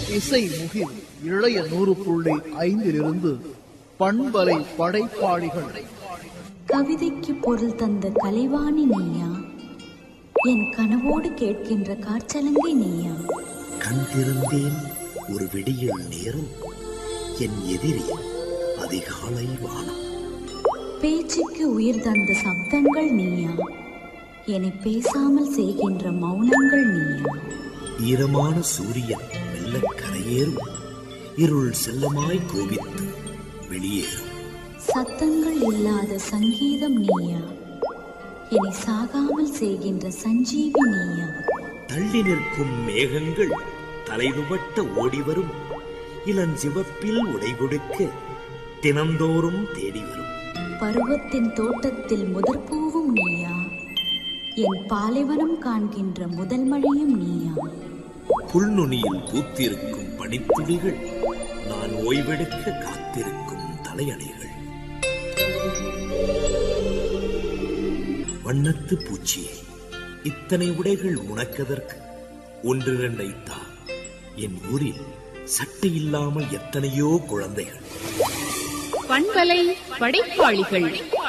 இசை முகில் இளைய நூறு புள்ளி ஐந்திலிருந்து பண்பலை படைப்பாளிகள் கவிதைக்கு பொருள் தந்த கலைவாணி நீயா என் கனவோடு கேட்கின்ற காற்றலங்கை நீயா கண் திறந்தேன் ஒரு விடியல் நேரம் என் எதிரி அதிகாலை வானம் பேச்சுக்கு உயிர் தந்த சப்தங்கள் நீயா என்னை பேசாமல் செய்கின்ற மௌனங்கள் நீயா ஈரமான சூரியன் மெல்ல கரையேறும் இருள் செல்லமாய் கோபித்து வெளியேறும் சத்தங்கள் இல்லாத சங்கீதம் நீயா என்னை சாகாமல் செய்கின்ற சஞ்சீவி நீயா தள்ளி நிற்கும் மேகங்கள் தலைதுவட்ட ஓடிவரும் இளஞ்சிவப்பில் உடை கொடுக்க தினந்தோறும் தேடி வரும் பருவத்தின் தோட்டத்தில் முதற்பூவும் நீயா என் பாலைவனம் காண்கின்ற முதல் மழையும் நீயா புல்நுனியில் பூத்திருக்கும் பனித்துளிகள் நான் ஓய்வெடுக்க காத்திருக்கும் தலையணைகள் வண்ணத்து பூச்சியே இத்தனை உடைகள் உனக்கதற்கு ஒன்றிரண்டை தா என் ஊரில் சட்டை இல்லாமல் எத்தனையோ குழந்தைகள் பண்பலை படைப்பாளிகள்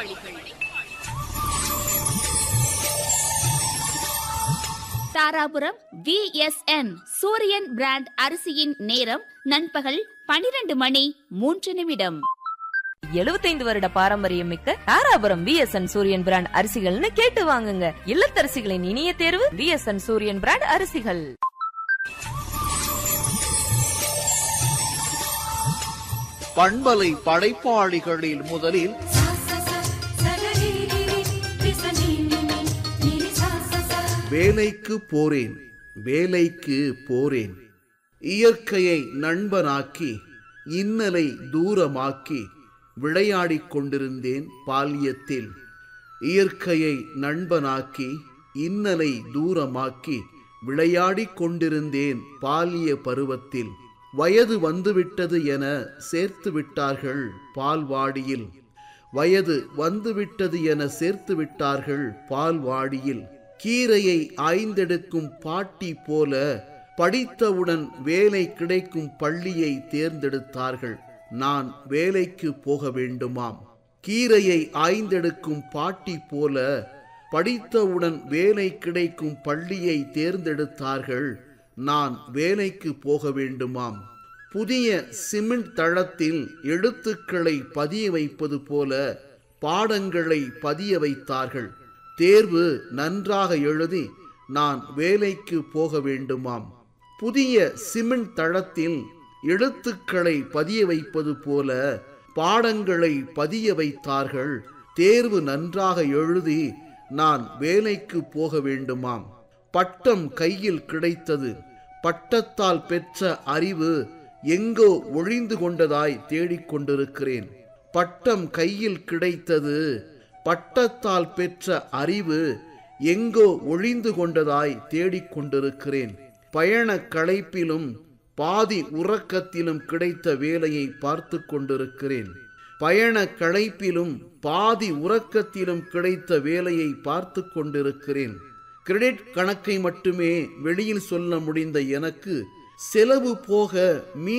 தாராபுரம் விஎஸ்என் சூரியன் பிராண்ட் அரிசியின் நேரம் நண்பகல் பனிரெண்டு மணி மூன்று நிமிடம் எழுபத்தைந்து வருட பாரம்பரியம் மிக்க தாராபுரம் பிஎஸ்என் சூரியன் பிராண்ட் அரிசிகள்னு கேட்டு வாங்குங்க இல்லத்தரசிகளின் இனிய தேர்வு பிஎஸ்என் சூரியன் பிராண்ட் அரிசிகள் பண்பலை படைப்பாளிகளில் முதலில் வேலைக்கு போறேன் வேலைக்கு போறேன் இயற்கையை நண்பனாக்கி இன்னலை தூரமாக்கி விளையாடிக் கொண்டிருந்தேன் பால்யத்தில் இயற்கையை நண்பனாக்கி இன்னலை தூரமாக்கி விளையாடிக் கொண்டிருந்தேன் பாலிய பருவத்தில் வயது வந்துவிட்டது என சேர்த்து விட்டார்கள் பால்வாடியில் வயது வந்துவிட்டது என சேர்த்து விட்டார்கள் பால்வாடியில் கீரையை ஆய்ந்தெடுக்கும் பாட்டி போல படித்தவுடன் வேலை கிடைக்கும் பள்ளியை தேர்ந்தெடுத்தார்கள் நான் வேலைக்கு போக வேண்டுமாம் கீரையை ஆய்ந்தெடுக்கும் பாட்டி போல படித்தவுடன் வேலை கிடைக்கும் பள்ளியை தேர்ந்தெடுத்தார்கள் நான் வேலைக்கு போக வேண்டுமாம் புதிய சிமெண்ட் தளத்தில் எழுத்துக்களை பதிய வைப்பது போல பாடங்களை பதிய வைத்தார்கள் தேர்வு நன்றாக எழுதி நான் வேலைக்கு போக வேண்டுமாம் புதிய சிமெண்ட் தளத்தில் எழுத்துக்களை பதிய வைப்பது போல பாடங்களை பதிய வைத்தார்கள் தேர்வு நன்றாக எழுதி நான் வேலைக்கு போக வேண்டுமாம் பட்டம் கையில் கிடைத்தது பட்டத்தால் பெற்ற அறிவு எங்கோ ஒழிந்து கொண்டதாய் தேடிக்கொண்டிருக்கிறேன் பட்டம் கையில் கிடைத்தது பட்டத்தால் பெற்ற அறிவு எங்கோ ஒழிந்து கொண்டதாய் தேடிக்கொண்டிருக்கிறேன் பயண களைப்பிலும் பாதி உறக்கத்திலும் கிடைத்த வேலையை பார்த்து கொண்டிருக்கிறேன் பயண களைப்பிலும் பாதி உறக்கத்திலும் கிடைத்த வேலையை பார்த்து கொண்டிருக்கிறேன் கிரெடிட் கணக்கை மட்டுமே வெளியில் சொல்ல முடிந்த எனக்கு செலவு போக மீ